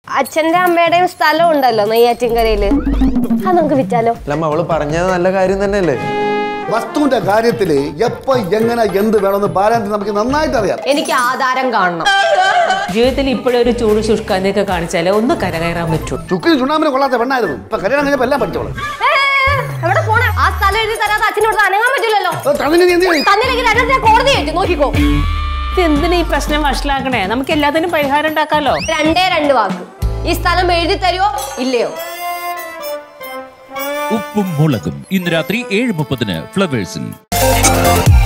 അച്ഛന്റെ അമ്മയുടെയും സ്ഥലം ഉണ്ടല്ലോ നെയ്യാറ്റിൻകരയില് അത് നമുക്ക് വിറ്റാലോ അല്ല അവള് പറഞ്ഞത് നല്ല കാര്യം തന്നെയല്ലേ വസ്തുവിന്റെ കാര്യത്തില് എപ്പോ എങ്ങനെ എന്ത് വേണമെന്ന് ബാലാന്തി നമുക്ക് നന്നായിട്ട് അറിയാം എനിക്ക് ആധാരം കാണണം ജീവിതത്തിൽ ഇപ്പോഴും ഒരു ചൂട് ശുഷ്കാന്തിയൊക്കെ കാണിച്ചാലേ ഒന്ന് കരകയറാൻ പറ്റൂ ചുക്കിന് ചുണ്ണാമ്പിന് കൊള്ളാത്ത പെണ്ണായിരുന്നു ഇപ്പൊ കല്യാണം കഴിഞ്ഞപ്പോ എല്ലാം പഠിച്ചോളൂ ഏ, എവിടെ പോണേ ആ സ്ഥലം എഴുതി തരാതെ അച്ഛനോട് അനങ്ങാൻ പറ്റില്ലല്ലോ തന്നിന് നീ എന്ത് ചെയ്യും? തന്നില്ലെങ്കിൽ രണ്ടു ഞാൻ കോടതി കയറ്റി നോക്കിക്കോ ഇത് എന്തിനാ ഈ പ്രശ്നം വഷളാക്കണേ നമുക്ക് എല്ലാത്തിനും പരിഹാരം ഉണ്ടാക്കാലോ രണ്ടേ രണ്ട് വാക്ക് ഈ സ്ഥലം എഴുതി തരുമോ ഇല്ലയോ ഉപ്പും മുളകും ഇന്ന് രാത്രി ഏഴ് മുപ്പതിന് ഫ്ലവേഴ്സിൽ